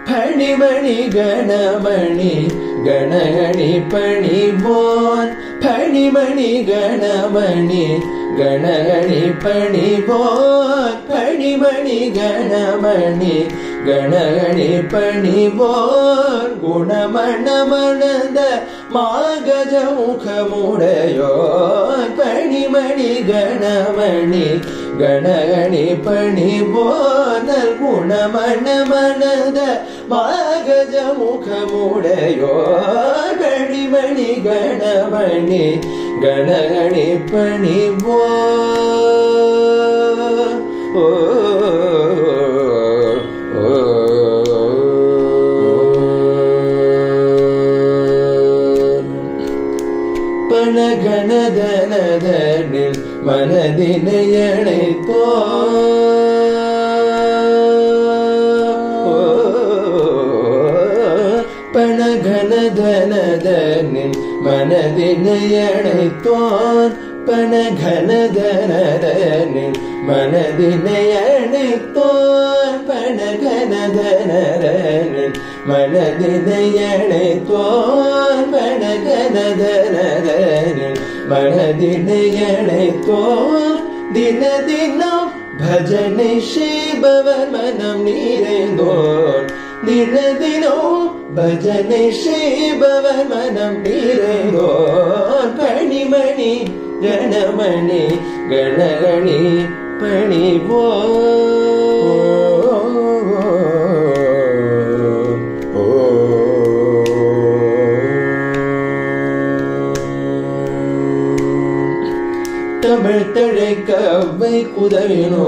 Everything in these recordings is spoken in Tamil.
பணிமணி கணமணி கணகணி பணிவோன் பணிமணி கணமணி கணகணி பணிவோன் பணிமணி கணமணி கணகணி பணிவோன் குணமணமணந்த மாகஜ முகமுடையோன் பணிமணி கணமணி கணகணி பணிவோனல் குணமணமணந்த மாகஜ முகமுடையோ கணிமணி கணமணி கணகணி பணிவோ ஓ ஓ பணகணதனதனில் மனதினையணைத்தோ பணகணதனதனில் மனதினையணைத்தோன் பணகணதனதனில் மனதினையணைத்தோன் பணகணதனதனில் மனதினையணைத்தோன் பணகணதனதனில் மனதினையணைத்தோன் தின தினம் பஜனை செய்பவர் மனம் நிறைந்தோன் தின தினம் பஜனை செய்பவர் மனம் நிறைந்தோன் பணிமணி கணமணி கணகணி பணிவோ தமிழ் தழைக்க அவ்வை குதவினோ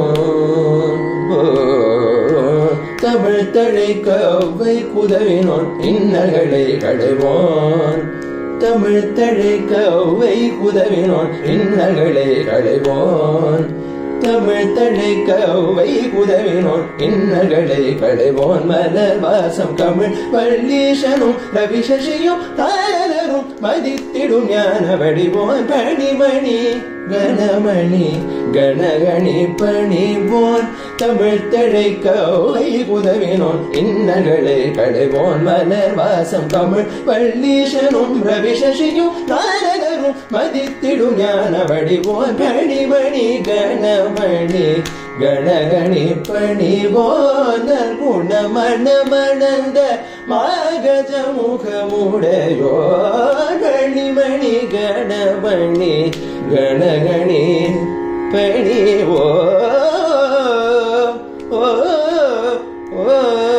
தமிழ் தழைக்க அவ்வை குதவினோன் இன்னல்களை களைவோன் தமிழ் தழைக்க அவ்வை குதவினோன் இன்னல்களை களைவோன் தமிழ் தழைக்க அவ்வை குதவினோன் இன்னல்களை களைவோன் மலர் வாசம் தமிழ் வள்ளீசனும் ரவி சசியும் தாரரும் மதித்திடும் ஞான வடிவோன் பணிமணி கணமணி கணகணி பணிவோன் தமிழ் தழைக்க ஓய் உதவினோன் இன்னல்களை களைவோன் மலர் வாசம் தமிழ் வள்ளீசனும் ரவி சசியும் நாரதரும் மதித்திடும் ஞான வடிவோன் பணிமணி கணமணி கணகணி பணிவோன குணமண மணந்த மாகஜ முகமுடையோ கணிமணி கணமணி கணகணி பணிவோ ஓ ஓ